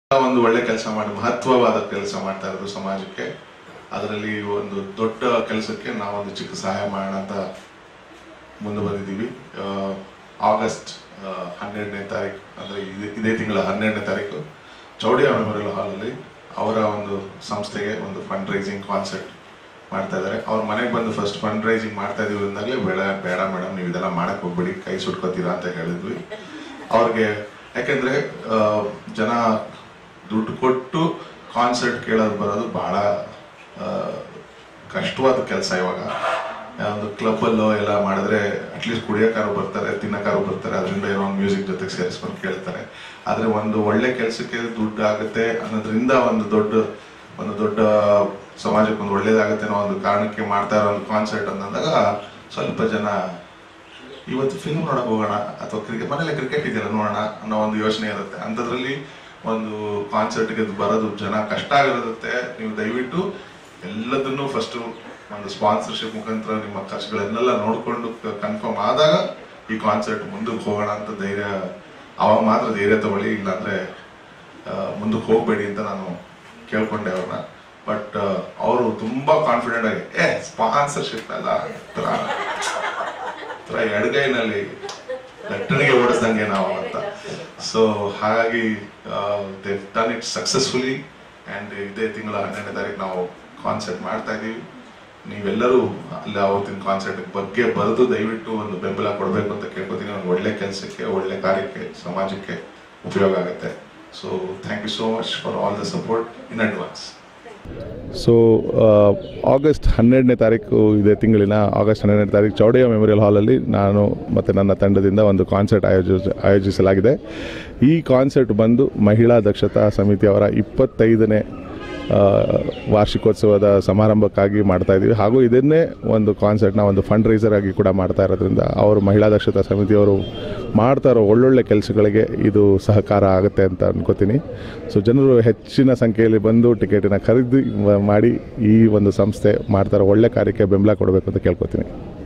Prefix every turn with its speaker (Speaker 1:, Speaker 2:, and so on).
Speaker 1: ಒಂದು ಒಳ್ಳೆ ಕೆಲಸ ಮಾಡಿ ಮಹತ್ವವಾದ ಕೆಲಸ ಮಾಡ್ತಾ ಇರೋದು ಸಮಾಜಕ್ಕೆ ಅದರಲ್ಲಿ ಒಂದು ದೊಡ್ಡ ಕೆಲಸಕ್ಕೆ ನಾವೊಂದು ಚಿಕ್ಕ ಸಹಾಯ ಮಾಡೋಣ ಅಂತ ಮುಂದೆ ಬಂದಿದ್ದೀವಿ ಆ, ಆಗಸ್ಟ್ ಆ, ಹನ್ನೆರಡನೇ ತಾರೀಕು ಅಂದ್ರೆ ಇದೇ- ಇದೇ ತಿಂಗಳ ಹನ್ನೆರಡನೇ ತಾರೀಕು ಚೌಡಿಯಾ ಮೆಮೋರಿಯಲ್ ಹಾಲಲ್ಲಿ ಅವರ ಒಂದು ಸಂಸ್ಥೆಗೆ ಒಂದು ಫಂಡ್ ರೈಸಿಂಗ್ ಕಾನ್ಸೆಪ್ಟ್ ಮಾಡ್ತಾ ಇದ್ದಾರೆ ಅವ್ರ ಮನೆಗೆ ಬಂದು ಫಸ್ಟ್ ಫಂಡ್ ರೈಸಿಂಗ್ ಮಾಡ್ತಾ ಇದೀವಿ ಅಂದಾಗಲೇ ಬೇಡ ಬೇಡ ಮೇಡಮ್ ನೀವು ಇದೆಲ್ಲ ಮಾಡಕ್ ಹೋಗ್ಬೇಡಿ ಕೈ ಸುಟ್ಕೋತೀರಾ ಅಂತ ಹೇಳಿದ್ವಿ ಅವ್ರಿಗೆ ಯಾಕೆಂದ್ರೆ ಆ, ಜನ ದುಡ್ಡು ಕೊಟ್ಟು ಕಾನ್ಸರ್ಟ್ ಕೇಳೋದು ಬರೋದು ಬಹಳ ಆ, ಕಷ್ಟವಾದ ಕೆಲಸ ಇವಾಗ ಒಂದು ಕ್ಲಬ್ಬಲ್ಲೋ ಎಲ್ಲ ಮಾಡಿದ್ರೆ ಅಟ್ಲೀಸ್ಟ್ ಕುಡಿಯೋಕಾರು ಬರ್ತಾರೆ ತಿನ್ನೋಕಾರು ಬರ್ತಾರೆ ಅದರಿಂದ ಏನೋ ಒಂದು ಮ್ಯೂಸಿಕ್ ಜೊತೆಗೆ ಸೇರಿಸ್ಕೊಂಡು ಕೇಳ್ತಾರೆ ಆದ್ರೆ ಒಂದು ಒಳ್ಳೆ ಕೆಲಸಕ್ಕೆ ದುಡ್ಡು ಆಗುತ್ತೆ ಅನ್ನೋದ್ರಿಂದ ಒಂದು ದೊಡ್ಡ ಒಂದು ದೊಡ್ಡ ಸಮಾಜಕ್ಕೆ ಒಂದು ಒಳ್ಳೇದಾಗುತ್ತೆ ಅನ್ನೋ ಒಂದು ಕಾರಣಕ್ಕೆ ಮಾಡ್ತಾ ಇರೋ ಒಂದು ಕಾನ್ಸರ್ಟ್ ಅಂತಂದಾಗ ಸ್ವಲ್ಪ ಜನ ಇವತ್ತು ಫಿಲ್ಮ್ ನೋಡಕ್ ಹೋಗೋಣ ಅಥವಾ ಕ್ರಿಕೆಟ್ ಮನೇಲಿ ಕ್ರಿಕೆಟ್ ಇದೆಯಲ್ಲ ನೋಡೋಣ ಅನ್ನೋ ಒಂದು ಯೋಚನೆ ಇರುತ್ತೆ ಅಂಥದ್ರಲ್ಲಿ ಒಂದು ಕಾನ್ಸರ್ಟ್ಗೆ ಬರೋದು ಜನ ಕಷ್ಟ ಆಗಿರುತ್ತೆ ನೀವು ದಯವಿಟ್ಟು ಎಲ್ಲದನ್ನು ಫಸ್ಟ್ ಒಂದು ಸ್ಪಾನ್ಸರ್ಶಿಪ್ ಮುಖಾಂತರ ನಿಮ್ಮ ಖರ್ಚುಗಳನ್ನೆಲ್ಲ ನೋಡಿಕೊಂಡು ಕನ್ಫರ್ಮ್ ಆದಾಗ ಈ ಕಾನ್ಸರ್ಟ್ ಮುಂದಕ್ಕೆ ಹೋಗೋಣ ಅಂತ ಧೈರ್ಯ ಅವಾಗ ಮಾತ್ರ ಧೈರ್ಯ ತಗೊಳ್ಳಿ ಇಲ್ಲಾಂದ್ರೆ ಆ, ಮುಂದಕ್ಕೆ ಹೋಗ್ಬೇಡಿ ಅಂತ ನಾನು ಕೇಳ್ಕೊಂಡೆ ಅವ್ರನ್ನ ಬಟ್ ಅವರು ತುಂಬಾ ಕಾನ್ಫಿಡೆಂಟ್ ಆಗಿ ಏ ಸ್ಪಾನ್ಸರ್ಶಿಪ್ ಅಲ್ಲ ತರ ತರ ಎಡಗೈನಲ್ಲಿ ಲಟ್ಟಣಿಗೆ ಓಡಿಸ್ದಂಗೆ ನಾವು ಅಂತ ಸೊ ಹಾಗಾಗಿ they done it successfully and ಇದೇ ತಿಂಗಳ ಹನ್ನೆರಡನೇ ತಾರೀಕು ನಾವು ಕಾನ್ಸರ್ಟ್ ಮಾಡ್ತಾ ಇದೀವಿ ನೀವೆಲ್ಲರೂ ಅಲ್ಲಿ ಅವತ್ತಿನ ಕಾನ್ಸರ್ಟ್ ಬಗ್ಗೆ ಬರೆದು ದಯವಿಟ್ಟು ಒಂದು ಬೆಂಬಲ ಕೊಡಬೇಕು ಅಂತ ಕೇಳ್ಕೊತೀನಿ ಒಂದು ಒಳ್ಳೆ ಕೆಲಸಕ್ಕೆ ಒಳ್ಳೆ ಕಾರ್ಯಕ್ಕೆ ಸಮಾಜಕ್ಕೆ ಉಪಯೋಗ ಆಗುತ್ತೆ so thank you so much for all the support in advance
Speaker 2: so August ಹನ್ನೆರಡನೇ ತಾರೀಕು ಇದೇ ತಿಂಗಳಿನ ಆಗಸ್ಟ್ ಹನ್ನೆರಡನೇ ತಾರೀಕು ಚೌಡಯ್ಯ ಮೆಮೋರಿಯಲ್ ಹಾಲಲ್ಲಿ ನಾನು ಮತ್ತು ನನ್ನ ತಂಡದಿಂದ ಒಂದು ಕಾನ್ಸರ್ಟ್ ಆಯೋಜಿಸ ಆಯೋಜಿಸಲಾಗಿದೆ ಈ ಕಾನ್ಸರ್ಟ್ ಬಂದು ಮಹಿಳಾ ದಕ್ಷತಾ ಸಮಿತಿಯವರ ಇಪ್ಪತ್ತೈದನೇ ಆ, ವಾರ್ಷಿಕೋತ್ಸವದ ಸಮಾರಂಭಕ್ಕಾಗಿ ಮಾಡ್ತಾ ಇದ್ದೀವಿ ಹಾಗೂ ಇದನ್ನೇ ಒಂದು ಕಾನ್ಸರ್ಟ್ನ ಒಂದು ಫಂಡ್ ರೈಸರ್ ಆಗಿ ಕೂಡ ಮಾಡ್ತಾ ಇರೋದ್ರಿಂದ ಅವರು ಮಹಿಳಾ ದಕ್ಷತಾ ಸಮಿತಿಯವರು ಮಾಡ್ತಾ ಇರೋ ಒಳ್ಳೊಳ್ಳೆ ಕೆಲಸಗಳಿಗೆ ಇದು ಸಹಕಾರ ಆಗುತ್ತೆ ಅಂತ ಅನ್ಕೋತೀನಿ ಸೊ ಜನರು ಹೆಚ್ಚಿನ ಸಂಖ್ಯೆಯಲ್ಲಿ ಬಂದು ಟಿಕೆಟಿನ ಖರೀದಿ ಮ- ಮಾಡಿ ಈ ಒಂದು ಸಂಸ್ಥೆ ಮಾಡ್ತಾ ಇರೋ ಒಳ್ಳೆ ಕಾರ್ಯಕ್ಕೆ ಬೆಂಬಲ ಕೊಡಬೇಕು ಅಂತ ಕೇಳ್ಕೊತೀನಿ